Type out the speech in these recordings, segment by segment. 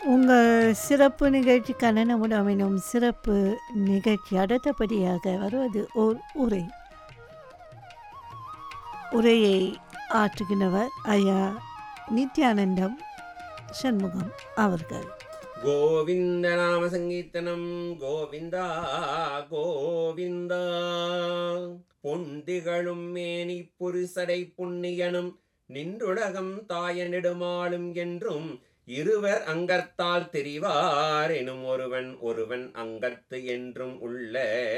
உங்கள் சிறப்பு நிகழ்ச்சிக்கான நம்முடைய அமையும் சிறப்பு நிகழ்ச்சி அடுத்தபடியாக வருவது ஓர் உரை உரையை ஆற்றுகின்றவர் ஐயா நித்யானந்தம் சண்முகம் அவர்கள் கோவிந்த நாம சங்கீர்த்தனம் கோவிந்தா கோவிந்தா பொந்திகளும் மேனி புரிசடை புண்ணியனும் நின்றுலகம் தாய நெடுமாலும் என்றும் இருவர் அங்கத்தால் தெரிவார் எனும் ஒருவன் ஒருவன் அங்கத்து என்றும் உள்ள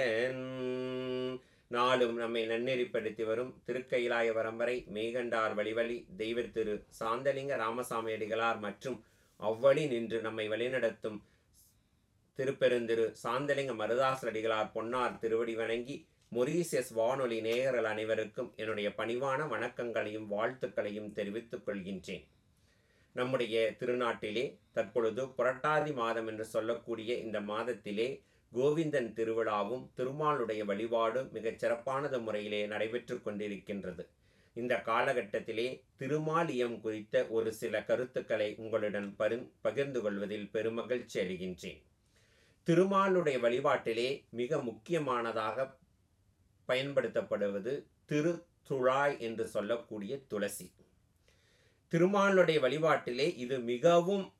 நாளும் நம்மை நன்னெறிப்படுத்தி வரும் திருக்கைலாய வரம்பரை மேகண்டார் வழிவழி தெய்வ திரு சாந்தலிங்க ராமசாமி அடிகளார் மற்றும் அவ்வழி நின்று நம்மை வழிநடத்தும் திருப்பெருந்திரு சாந்தலிங்க மருதாசர் அடிகளார் பொன்னார் திருவடி வணங்கி மொரீசியஸ் வானொலி நேயர்கள் அனைவருக்கும் என்னுடைய பணிவான வணக்கங்களையும் வாழ்த்துக்களையும் தெரிவித்துக் கொள்கின்றேன் நம்முடைய திருநாட்டிலே தற்பொழுது புரட்டாதி மாதம் என்று சொல்லக்கூடிய இந்த மாதத்திலே கோவிந்தன் திருவிழாவும் திருமாலுடைய வழிபாடும் மிகச் சிறப்பானது முறையிலே நடைபெற்று கொண்டிருக்கின்றது இந்த காலகட்டத்திலே திருமாலியம் குறித்த ஒரு சில கருத்துக்களை உங்களுடன் பரி பகிர்ந்து கொள்வதில் பெருமகிழ்ச்சி அடைகின்றேன் திருமாலுடைய வழிபாட்டிலே மிக முக்கியமானதாக பயன்படுத்தப்படுவது திருத்துழாய் என்று சொல்லக்கூடிய துளசி திருமாலுடைய வழிபாட்டிலே இது மிகவும்